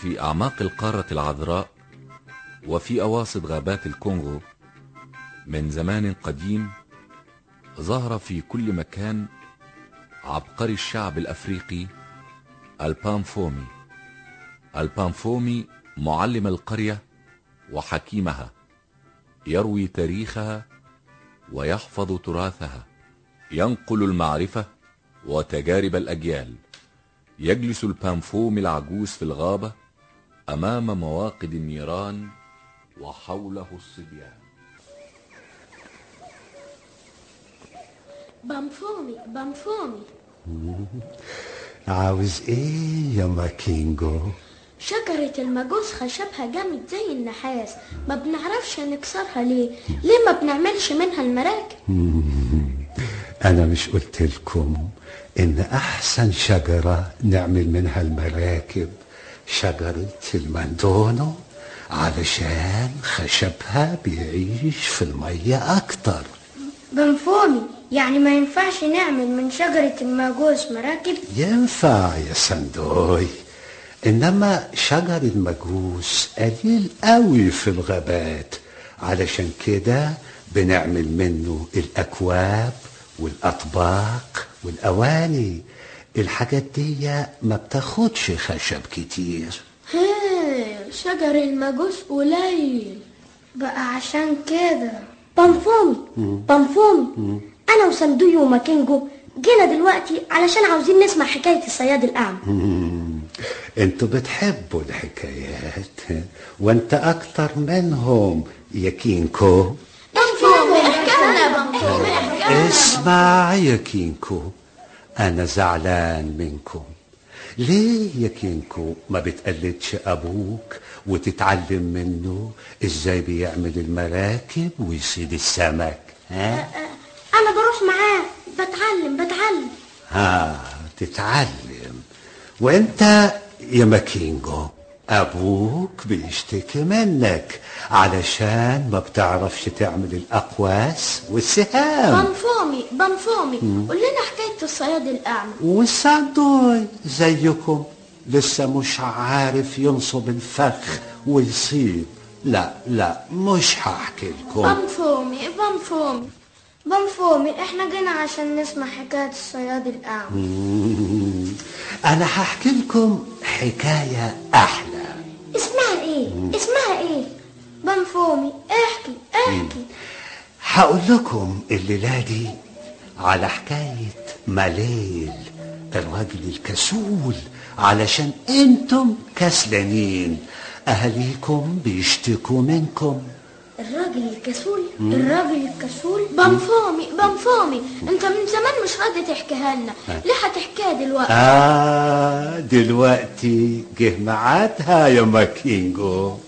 في أعماق القارة العذراء وفي أواسط غابات الكونغو من زمان قديم ظهر في كل مكان عبقري الشعب الأفريقي البانفومي البانفومي معلم القرية وحكيمها يروي تاريخها ويحفظ تراثها ينقل المعرفة وتجارب الأجيال يجلس البانفوم العجوز في الغابة أمام مواقد النيران وحوله الصبيان بامفومي بامفومي عاوز ايه يا ماكينجو شجرة المجوز خشبها جامد زي النحاس ما بنعرفش نكسرها ليه ليه ما بنعملش منها المراكب انا مش قلت لكم ان احسن شجرة نعمل منها المراكب شجرة المندونو علشان خشبها بيعيش في المية اكتر بامفومي يعني ما ينفعش نعمل من شجرة المجوز مراكب ينفع يا سندوي انما شجر المجوس قليل قوي في الغابات علشان كده بنعمل منه الاكواب والاطباق والاواني الحاجات دي ما بتاخدش خشب كتير هي شجر المجوز قليل بقى عشان كده بامفومي بامفومي انا وسندوي وماكينجو جينا دلوقتي علشان عاوزين نسمع حكاية الصياد الأعمى انتوا بتحبوا الحكايات وانت اكتر منهم يا كينكو بامفومي احكي بامفومي اسمع يا كينكو انا زعلان منكم ليه يا كينكو ما بتقلدش ابوك وتتعلم منه ازاي بيعمل المراكب ويصيد السمك ها أنا بروح معاه بتعلم بتعلم ها تتعلم وانت يا ماكينجو ابوك بيشتكي منك علشان ما بتعرفش تعمل الاقواس والسهام بامفومي بامفومي قول لنا حكاية الصياد الأعمى والسعدوي زيكم لسه مش عارف ينصب الفخ ويصيب لا لا مش هحكي لكم بامفومي بامفومي بامفومي احنا جينا عشان نسمع حكاية الصياد الأعمى انا هحكي لكم حكاية احلى اسمها ايه اسمها ايه بامفومي احكي احكي هقول لكم الليلة دي على حكاية مليل الراجل الكسول علشان انتم كسلانين اهاليكم بيشتكوا منكم الراجل الكسول الراجل الكسول بامفومي بامفومي انت من زمان مش راضي تحكيها لنا ليه هتحكيها دلوقتي آه دلوقتي جه ميعادها يا ماكينجو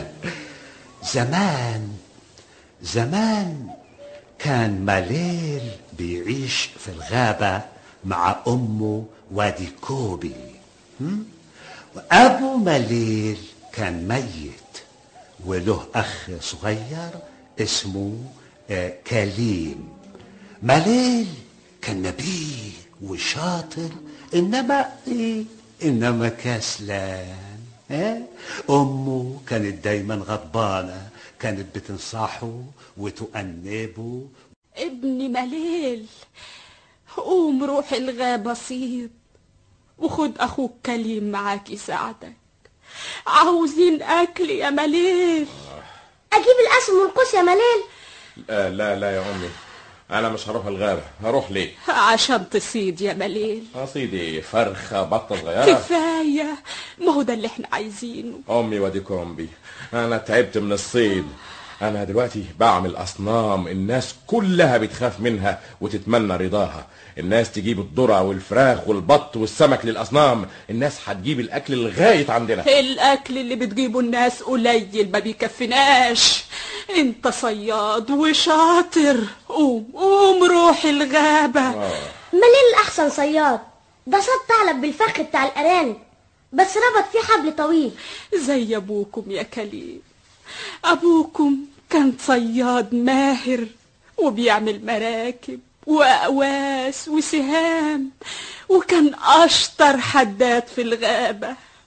زمان زمان كان ماليل بيعيش في الغابة مع أمه وادي كوبي هم؟ وأبو ماليل كان ميت وله أخ صغير اسمه آه، كليم ماليل كان نبيه وشاطر إنما إيه إنما كسلان ها؟ أمه كانت دايما غضبانة كانت بتنصحه وتؤنبه ابني مليل قوم روح الغابة صيد وخد أخوك كليم معاك يساعدك عاوزين أكل يا مليل اجيب القسم والقوس يا مليل لا لا لا يا امي انا مش هروح الغابه هروح ليه عشان تصيد يا مليل قصيدي فرخه بطه صغيره كفاية ما هو ده اللي احنا عايزينه امي وادي كومبي انا تعبت من الصيد انا دلوقتي بعمل اصنام الناس كلها بتخاف منها وتتمنى رضاها الناس تجيب الذرة والفراخ والبط والسمك للاصنام الناس هتجيب الاكل لغايه عندنا الأكل اللي بتجيبه الناس قليل ما بيكفناش انت صياد وشاطر قوم قوم روح الغابة مليل احسن صياد ده صاد ثعلب بالفخ بتاع الارانب بس ربط فيه حبل طويل زي أبوكم يا كليم أبوكم كان صياد ماهر وبيعمل مراكب وأقواس وسهام وكان أشطر حداد في الغابة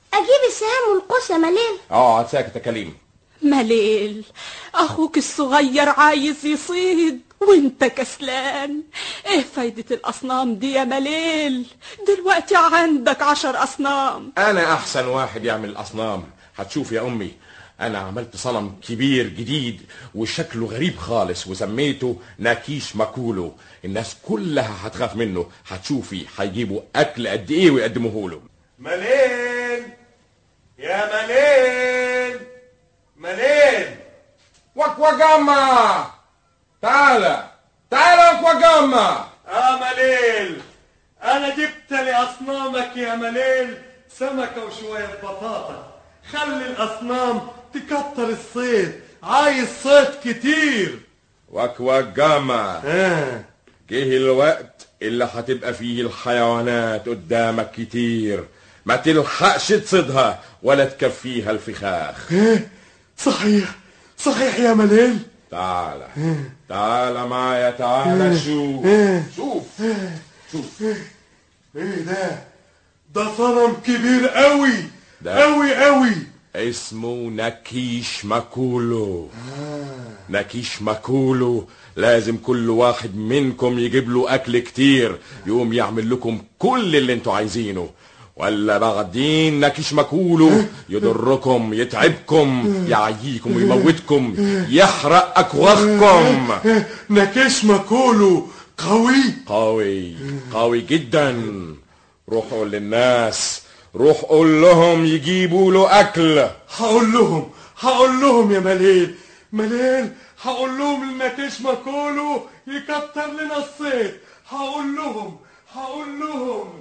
اجيب السهام والقوس يا مليل اقعد ساكت يا كليم مليل اخوك الصغير عايز يصيد وانت كسلان ايه فايدة الاصنام دي يا مليل دلوقتي عندك عشر اصنام انا احسن واحد يعمل الاصنام هتشوف يا امي انا عملت صنم كبير جديد وشكله غريب خالص وسميته ناكيش ماكولو الناس كلها هتخاف منه هتشوفي هيجيبوا اكل قد ايه ويقدموه له مليل يا مليل مليل وكوجاما تعالى تعالى وكوجاما اه مليل انا جبت لاصنامك يا مليل سمكة وشوية بطاطا خلي الاصنام تكتر الصيد عايز صيد كتير وكوجاما اه جه الوقت اللي هتبقى فيه الحيوانات قدامك كتير ما تلحقش تصيدها ولا تكفيها الفخاخ صحيح صحيح يا مليل تعالى تعالى معايا تعالى شوف شوف شوف ايه ده ده صنم كبير قوي ده. قوي قوي اسمه نكيش ماكولو نكيش ماكولو لازم كل واحد منكم يجيب له اكل كتير يقوم يعمل لكم كل اللي انتوا عايزينه ولا بعدين نكيش ماكولو يضركم يتعبكم يعييكم ويموتكم يحرق اكواخكم نكش ماكولو قوي قوي قوي جدا روحوا للناس روح قول لهم يجيبوا له اكل هقول لهم هقول لهم يا مليل مليل هقول لهم النكش ماكولو يكتر لنا الصيد هقول لهم هقول لهم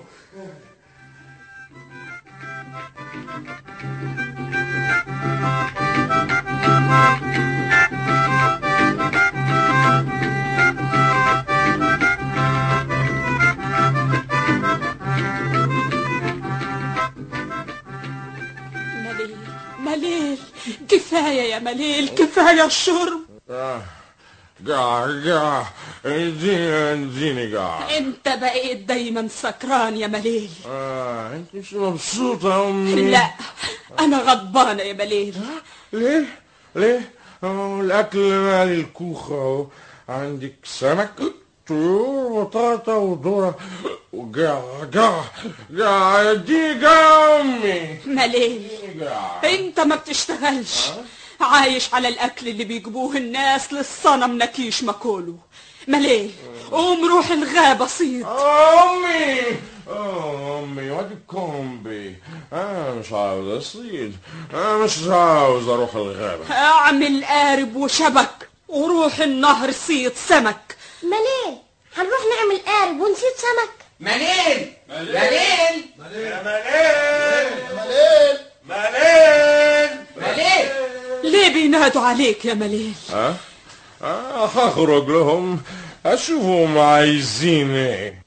مليل مليل كفاية يا مليل كفاية الشرب قاع قاع اديني اديني قاع انت بقيت دايما سكران يا مليل آه انت مش مبسوطة يا امي لا انا غضبانة يا مليل ليه ليه آه الاكل مالي الكوخ اهو عندك سمك طيور وطاطا وذرة وقاع قاع قاع اديني قاع يا امي مليل قاع انت ما بتشتغلش عايش على الاكل اللي بيجيبوه الناس للصنم نكيش ماكولو مليل قوم روح الغابة صيد امي آه، امي وادي كومبي انا مش عاوز اصيد انا مش عاوز اروح الغابة اعمل قارب وشبك وروح النهر صيد سمك مليل هنروح نعمل قارب ونسيت سمك منيل منيل يا مليل مليل مليل منيل ليه بينادوا عليك يا مليل ها آه هخرج لهم اشوفهم عايزين ايه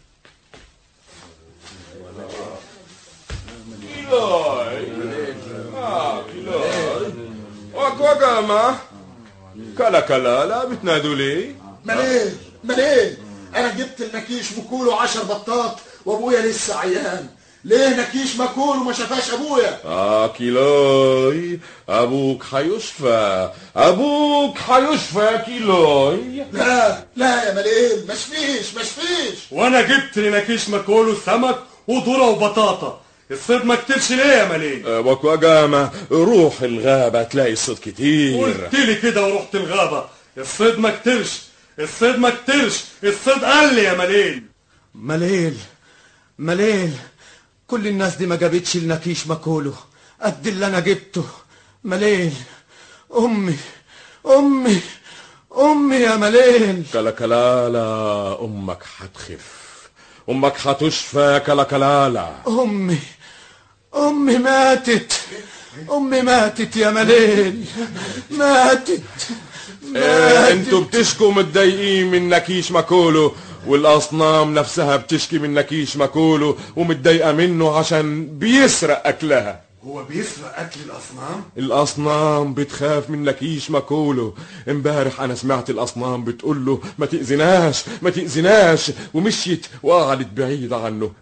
كيلوي اه كيلوي وكوكاما كلا كلا لا بتنادوا ليه مليل مليل انا جبت النكيش مكول وعشر بطات وابويا لسه عيان ليه نكيش مكول وما شافاش ابويا اه كيلوي ابوك حيشفى ابوك حيشفى يا كيلوي لا لا يا مليل مش فيش مش فيش وانا جبت لنكيش ماكولو سمك وذرة وبطاطا الصيد ما كترش ليه يا مليل آه، وكوجاما روح الغابة تلاقي الصيد كتير قلت لي كده ورحت الغابة الصيد ما كترش الصيد ما كترش الصيد قل يا مليل مليل مليل كل الناس دي ما جابتش النكيش ماكولو قد اللي انا جبته مليل امي امي امي يا مليل كلاكلالا امك هتخف امك هتشفى كلاكلالا امي امي ماتت امي ماتت يا مليل ماتت آه، انتوا بتشكوا متضايقين من نكيش ماكولو والاصنام نفسها بتشكي من نكيش ماكولو ومتضايقه منه عشان بيسرق اكلها هو بيسرق اكل الاصنام الاصنام بتخاف من نكيش ماكولو امبارح انا سمعت الاصنام بتقول له ما تاذيناش ما تاذيناش ومشيت وقعدت بعيد عنه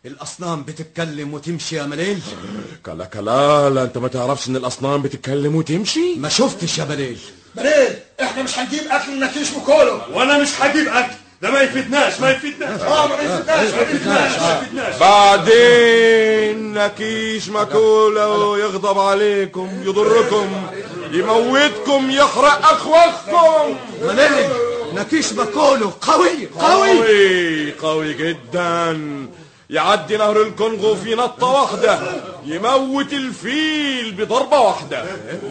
الأصنام بتتكلم وتمشي يا مليل كلا كلا لا انت ما تعرفش ان الاصنام بتتكلم وتمشي ما شفتش يا مليل مليل احنا مش هنجيب اكل نكيش مكولو وانا مش هجيب اكل ده ما يفيدناش ما يفيدناش اه ما يفيدناش ما يفيدناش ما يفيدناش بعدين نكيش ماكولا يغضب عليكم يضركم يموتكم يحرق اخواتكم مليل نكيش ماكولو قوي قوي قوي قوي جدا يعدي نهر الكونغو في نطة واحدة يموت الفيل بضربة واحدة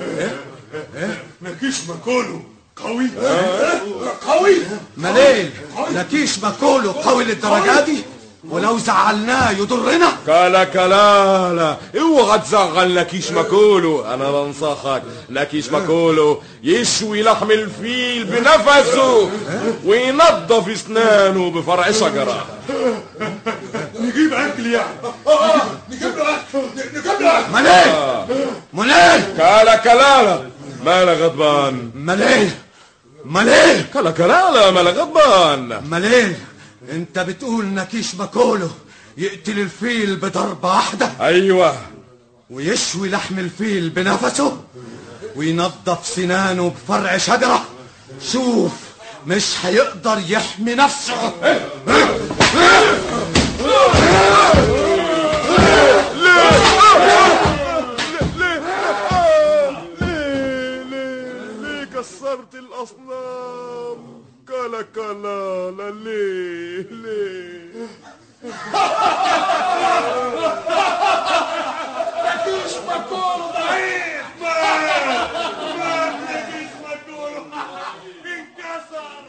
نكيش ماكولو قوي قوي مليل نكيش ماكولو قوي للدرجة دي ولو زعلناه يضرنا كلا كلا لا اوعى تزعل نكيش ماكولو انا بنصحك نكيش ماكولو يشوي لحم الفيل بنفسه وينظف اسنانه بفرع شجره نجيب اكل يعني اه نجيب له اكل نجيب له اكل مليل مليل كلا كلا لا مالا غضبان مليل مليل كلا كلا لا مالا غضبان مليل انت بتقول نكيش ماكولو يقتل الفيل بضربة واحدة ايوه ويشوي لحم الفيل بنفسه وينظف سنانه بفرع شجرة شوف مش هيقدر يحمي نفسه ليه ليه ليه كسرت الاصنام كلا كلا لا ليه ليه نكيش مكولو ضعيف نكيش ماكولو انكسر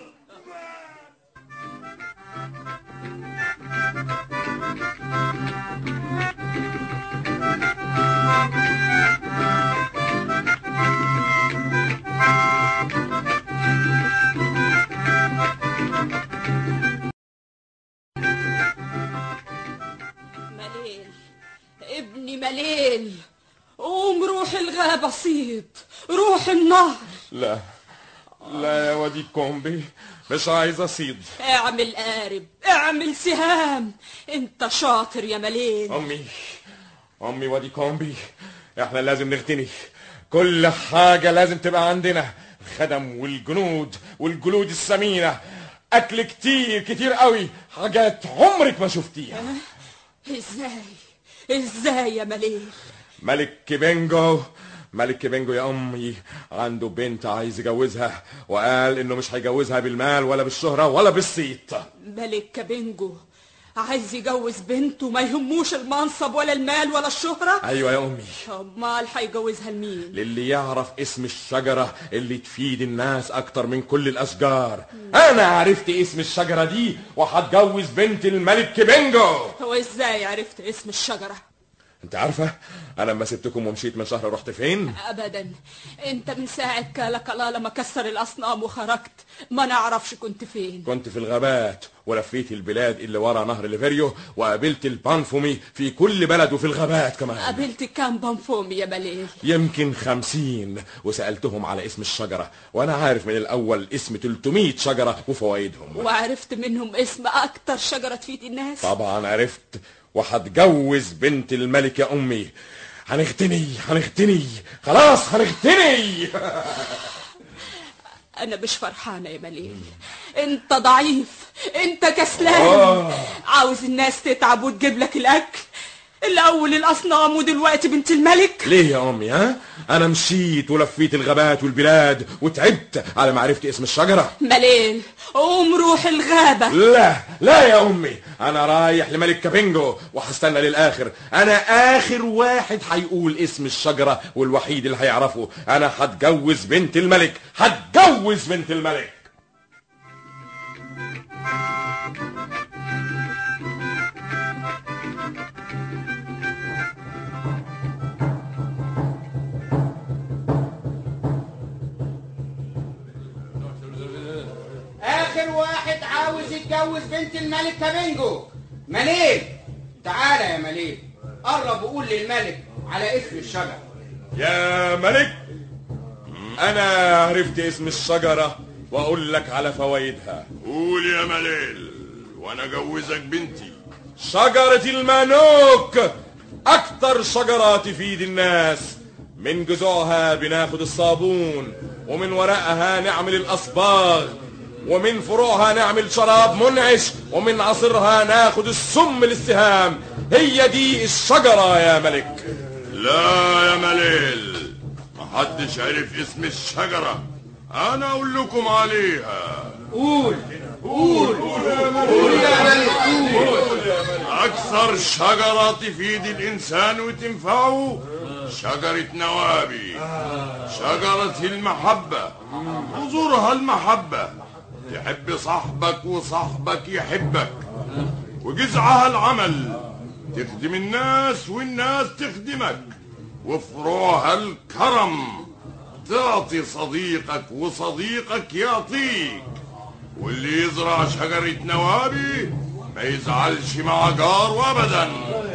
مليل ابني مليل قوم روح الغابة صيد روح النهر لا لا يا وادي كومبي مش عايز اصيد اعمل قارب اعمل سهام انت شاطر يا مليل امي امي وادي كومبي احنا لازم نغتني كل حاجة لازم تبقى عندنا الخدم والجنود والجلود الثمينة اكل كتير كتير قوي حاجات عمرك ما شفتيها ازاي ازاي يا مليل ملك كيبنجو ملك كيبنجو يا امي عنده بنت عايز يجوزها وقال انه مش هيجوزها بالمال ولا بالشهرة ولا بالصيت ملك كابينجو عايز يجوز بنته ما يهموش المنصب ولا المال ولا الشهرة ايوه يا امي امال هيجوزها لمين للي يعرف اسم الشجرة اللي تفيد الناس أكتر من كل الأشجار أنا عرفت اسم الشجرة دي وهتجوز بنت الملك كيبنجو هو ازاي عرفت اسم الشجرة أنت عارفة أنا لما سبتكم ومشيت من شهر رحت فين؟ ابدا انت من ساعة كالا لما كسر الاصنام وخرجت ما نعرفش كنت فين كنت في الغابات ولفيت البلاد اللي ورا نهر ليفيريو وقابلت البانفومي في كل بلد وفي الغابات كمان قابلت كام بنفومي يا مليل يمكن خمسين وسألتهم على اسم الشجرة وأنا عارف من الأول اسم 300 شجرة وفوائدهم وعرفت منهم اسم اكتر شجرة تفيد الناس طبعا عرفت وهتجوز بنت الملك يا امي هنغتني هنغتني خلاص هنغتني انا مش فرحانة يا مليل انت ضعيف انت كسلان عاوز الناس تتعب وتجيب لك الاكل الاول الاصنام ودلوقتي بنت الملك ليه يا امي ها انا مشيت ولفيت الغابات والبلاد وتعبت على معرفة اسم الشجرة مليل قوم روح الغابة لا لا يا امي انا رايح لملك كابينجو وهستنى للاخر انا اخر واحد هيقول اسم الشجرة والوحيد اللي هيعرفه انا هتجوز بنت الملك هتجوز بنت الملك اخر واحد عاوز يتجوز بنت الملك كابينجو مليل تعالى يا مليل قرب وقول للملك على اسم الشجر يا ملك انا عرفت اسم الشجرة واقول لك على فوائدها قول يا مليل وانا اجوزك بنتي شجرة المانوك أكتر شجرة تفيد الناس من جذوعها بناخد الصابون ومن ورقها نعمل الأصباغ ومن فروعها نعمل شراب منعش ومن عصرها ناخد السم الالتهام هي دي الشجرة يا ملك لا يا مليل محدش عرف اسم الشجرة انا اقول لكم عليها قول قول قول يا ملك قول اكثر شجرة تفيد الانسان وتنفعه شجرة نوابي شجرة المحبة حضورها المحبة تحب صاحبك وصاحبك يحبك وجذعها العمل تخدم الناس والناس تخدمك وفروعها الكرم تعطي صديقك وصديقك يعطيك واللي يزرع شجرة نوابي ما يزعلش مع جاره أبدا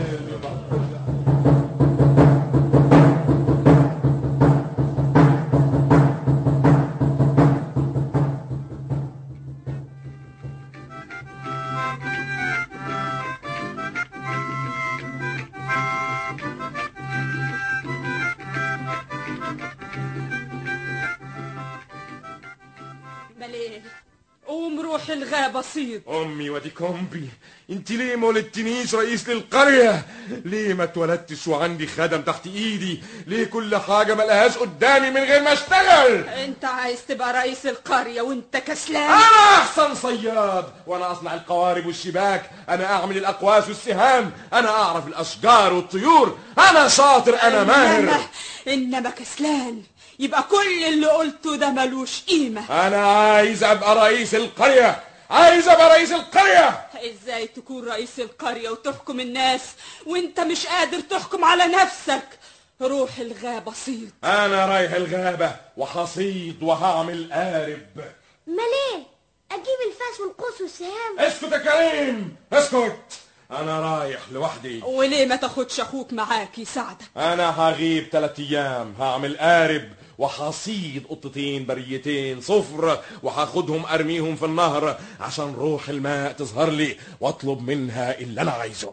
مليل قوم روح الغابة صيد امي ودي كومبي انت ليه ما ولدتنيش رئيس للقرية ليه ما اتولدتش وعندي خدم تحت ايدي ليه كل حاجة ما لهاش قدامي من غير ما اشتغل انت عايز تبقى رئيس القرية وانت كسلان انا احسن صياد وانا اصنع القوارب والشباك انا اعمل الاقواس والسهام انا اعرف الاشجار والطيور انا شاطر انا ماهر إنما, انما كسلان يبقى كل اللي قلته ده ملوش قيمة انا عايز ابقى رئيس القرية عايز ابقى رئيس القرية ازاي تكون رئيس القرية وتحكم الناس وانت مش قادر تحكم على نفسك روح الغابة صيد انا رايح الغابة وحصيد وهعمل قارب مليه اجيب الفاس والقوس والسهام اسكت يا كريم اسكت انا رايح لوحدي وليه ما تاخدش اخوك معاك يساعدك انا هغيب تلات ايام هعمل قارب وحصيد قطتين بريتين صفر وهاخدهم ارميهم في النهر عشان روح الماء تظهر لي واطلب منها اللي انا عايزه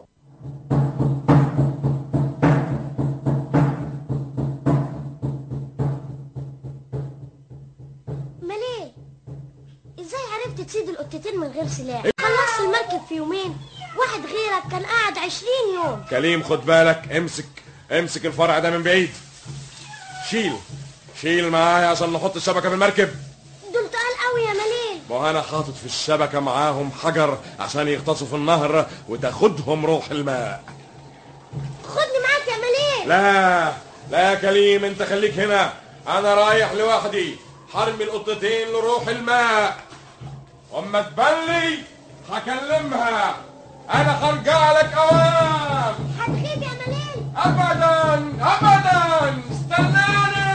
مليه ازاي عرفت تصيد القطتين من غير سلاح خلصت المركب في يومين واحد غيرك كان قاعد عشرين يوم كريم خد بالك امسك امسك الفرع ده من بعيد شيل شيل معايا عشان نحط الشبكة في المركب دول تقال قوي يا مليل وانا حاطط في الشبكة معاهم حجر عشان يغطسوا في النهر وتاخدهم روح الماء خدني معاك يا مليل لا لا يا كريم انت خليك هنا انا رايح لوحدي حرمي القطتين لروح الماء واما تبلي هكلمها انا هرجع لك اوام هتغيب يا مليل ابدا ابدا استناني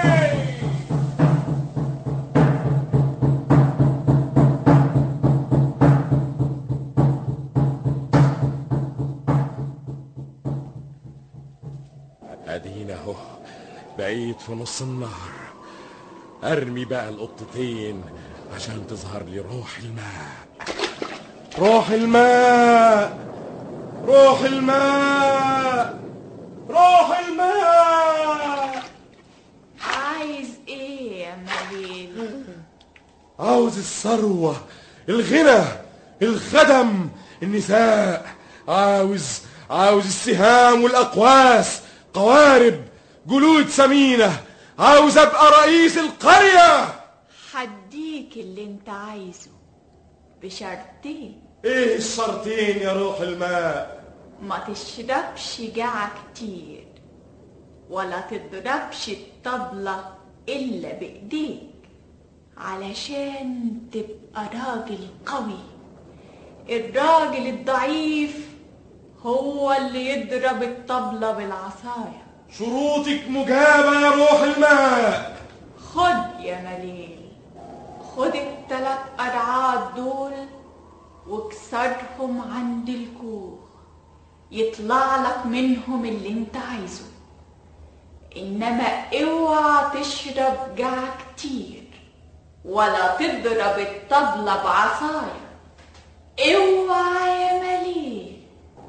ادينا اهو بقيت في نص النهر ارمي بقى القطتين عشان تظهر لي روح الماء روح الماء روح الماء روح الماء عايز ايه يا مليل عاوز الثروة الغنى الخدم النساء عاوز عاوز السهام والأقواس قوارب جلود ثمينة عاوز أبقى رئيس القرية هديك اللي انت عايزه بشرطين ايه الشرطين يا روح الماء ما تشربش جعة كتير ولا تضربش الطبلة إلا بإيديك علشان تبقى راجل قوي الراجل الضعيف هو اللي يضرب الطبلة بالعصاية شروطك مجابة يا روح الماء خد يا مليل خد التلات أرعاد دول واكسرهم عند الكوخ يطلع لك منهم اللي انت عايزه انما اوعى تشرب جع كتير ولا تضرب الطبلة بعصاية اوعى يا مليل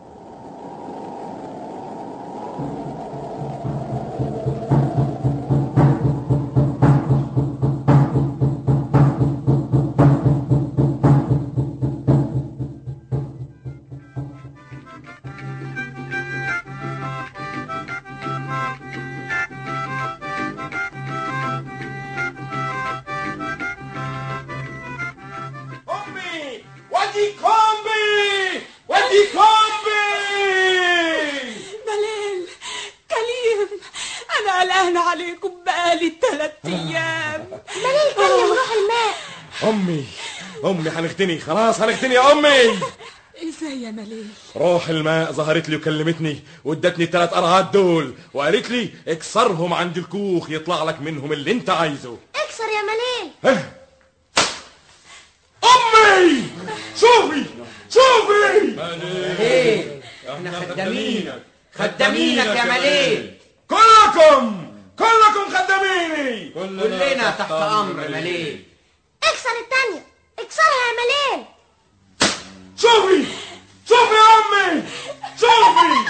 ودي كومبي ودي كومبي ملال كليم انا قلقانه عليكم بقالي ثلاث ايام ملال كلم روح الماء امي امي هنغتني خلاص هنغتني يا امي ازاي يا ملال روح الماء ظهرت لي وكلمتني وادتني الثلاث قرعات دول وقالت لي اكسرهم عند الكوخ يطلع لك منهم اللي انت عايزه اكسر يا ملال امي شوفي شوفي ايه احنا خدامينك خدامينك يا مليل كلكم كلكم خداميني كلنا تحت امر مليل اكسر التانية اكسرها يا ملال شوفي شوفي يا امي شوفي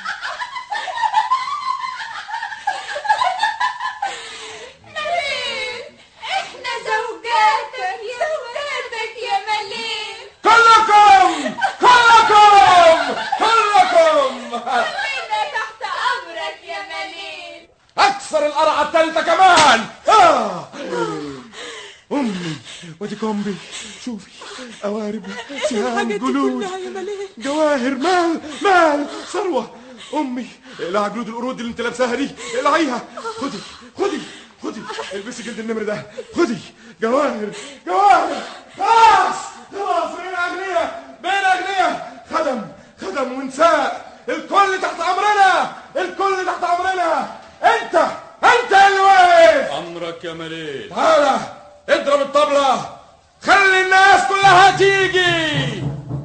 مليل احنا زوجاتك زوجاتك يا مليل كلكم كلكم كلكم كلنا تحت امرك يا مليل اكسر القرعه الثالثه كمان آه. امي ودي كومبي شوفي قوارب سهام الحاجات دي جلود كلها يا ملال جواهر مال مال ثروه امي اقلعي جلود القرود اللي انت لابساها دي اقلعيها خدي خدي خدي البسي جلد النمر ده خدي جواهر جواهر خلاص خلاص بين اغنياء بين اغنياء خدم خدم ونساء الكل تحت امرنا الكل تحت امرنا انت انت اللي واقف امرك يا مليل تعالى اضرب الطبلة خلي الناس كلها تيجي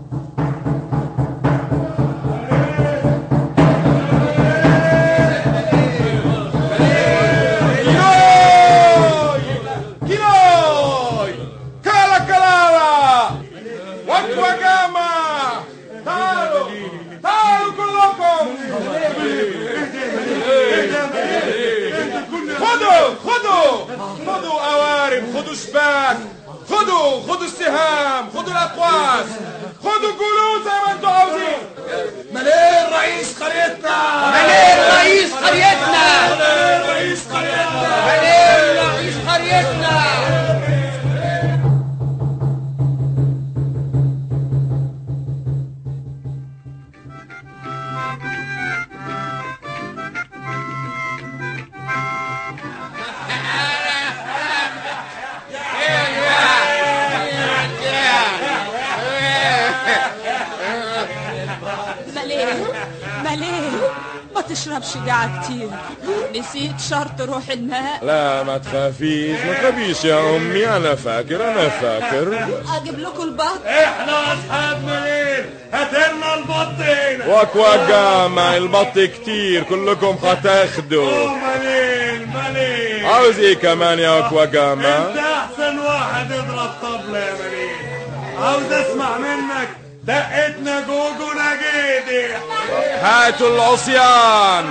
كيلوي كيلوي كالا كلالا وكوا جاما تعالوا تعالوا كلكم خدوا خدوا خدوا قوارب خدوا شباك خدوا خدوا السهام خدوا الاقواس خدوا جلود زي ما انتوا عاوزين مليل رئيس قريتنا مليل رئيس قريتنا مليل رئيس قريتنا مليل رئيس قريتنا ملال ملال ما تشربش قاع كتير نسيت شرط روح الماء لا ما تخافيش ما تخافيش يا امي انا فاكر انا فاكر اجيب لكم البط احنا اصحاب مليل هاتلنا البط هنا واكوا جامع البط كتير كلكم هتاخدوا مليل مليل عاوز ايه كمان يا اكوا جامع انت احسن واحد يضرب طبلة يا مليل عاوز اسمع منك دقتنا جوجو نجيدي هاتوا العصيان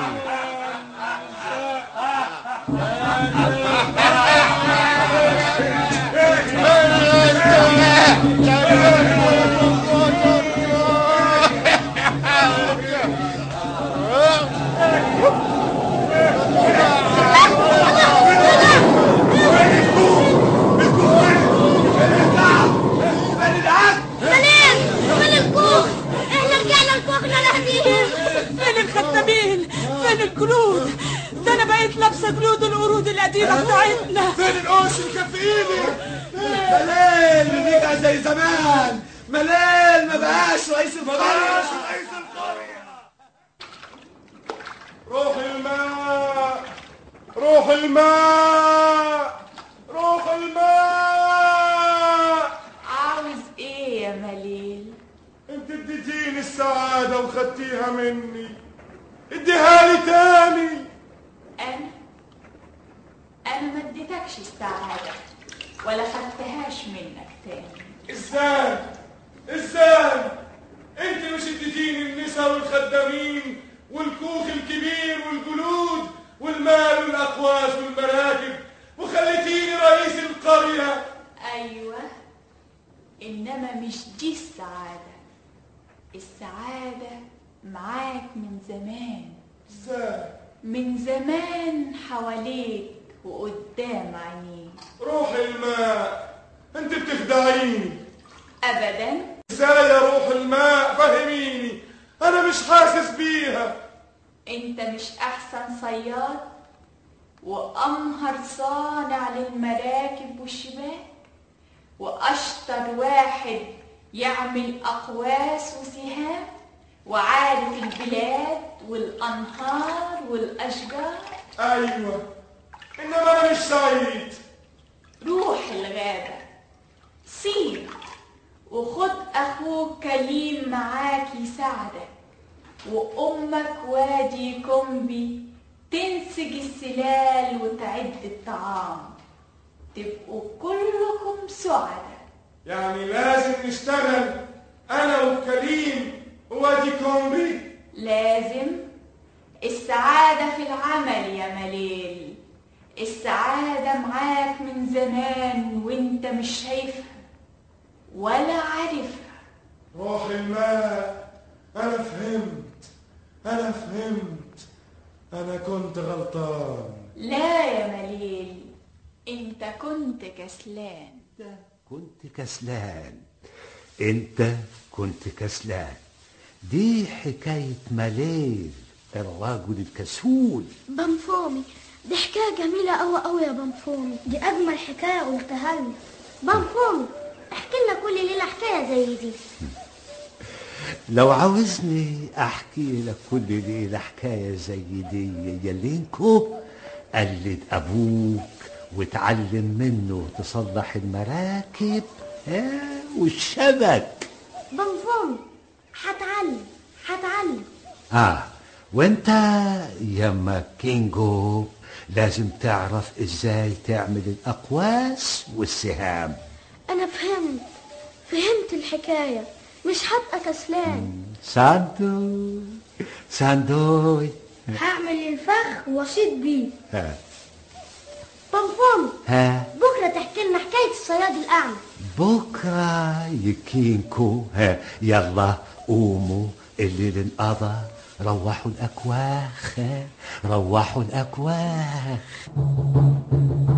ملال فين الكوخ احنا رجعنا لكوخنا لهديه فين الخدامين فين الجلود ده انا بقيت لابسه جلود القرود القديمه بتاعتنا فين القرش اللي كان في ايدي مليل رجع زي زمان مليل ما بقاش رئيس القرية روح الماء روح الماء روح الماء عاوز ايه يا مليل انت اديتيني السعادة وخدتيها مني اديها لي تاني انا انا ما اديتكش السعادة ولا خدتهاش منك تاني ازاي ازاي انت مش اديتيني النساء والخدامين والكوخ الكبير والجلود والمال والاقواس والمراكب وخليتيني رئيس القرية ايوه انما مش دي السعادة السعادة معاك من زمان ازاي من زمان حواليك وقدام عينيك روح الماء انت بتخدعيني ابدا ازاي يا روح الماء فهميني انا مش حاسس بيها انت مش احسن صياد وامهر صانع للمراكب والشباك واشطر واحد يعمل اقواس وسهام وعارف البلاد والانهار والاشجار ايوه انما انا مش سعيد روح الغابة صيد وخد أخوك كليم معاك يساعدك وأمك وادي كومبي تنسج السلال وتعد الطعام تبقوا كلكم سعداء يعني لازم نشتغل انا وكريم وادي كومبي لازم السعادة في العمل يا مليل السعادة معاك من زمان وانت مش شايفها ولا عارفها روح الماء انا فهمت انا فهمت انا كنت غلطان لا يا مليل انت كنت كسلان كنت كسلان انت كنت كسلان دي حكاية مليل الرجل الكسول بنفومي دي حكاية جميلة أوي أوي يا بنفومي دي أجمل حكاية قلتها لنا بنفومي احكي لنا كل ليلة حكاية زي دي لو عاوزني احكي لك كل ليلة حكاية زي دي يلينكو قلد ابوك وتعلم منه تصلح المراكب ها والشبك بنفومي هتعلم هتعلم اه وانت يا كينجو لازم تعرف ازاي تعمل الاقواس والسهام أنا فهمت فهمت الحكاية مش هبقى كسلان ساندو ساندوي هعمل الفخ واشيد بيه ها بنفومي ها بكرة تحكي لنا حكاية الصياد الأعمى بكرة يكينكو ها يلا قوموا الليل انقضى روحوا الأكواخ ها روحوا الأكواخ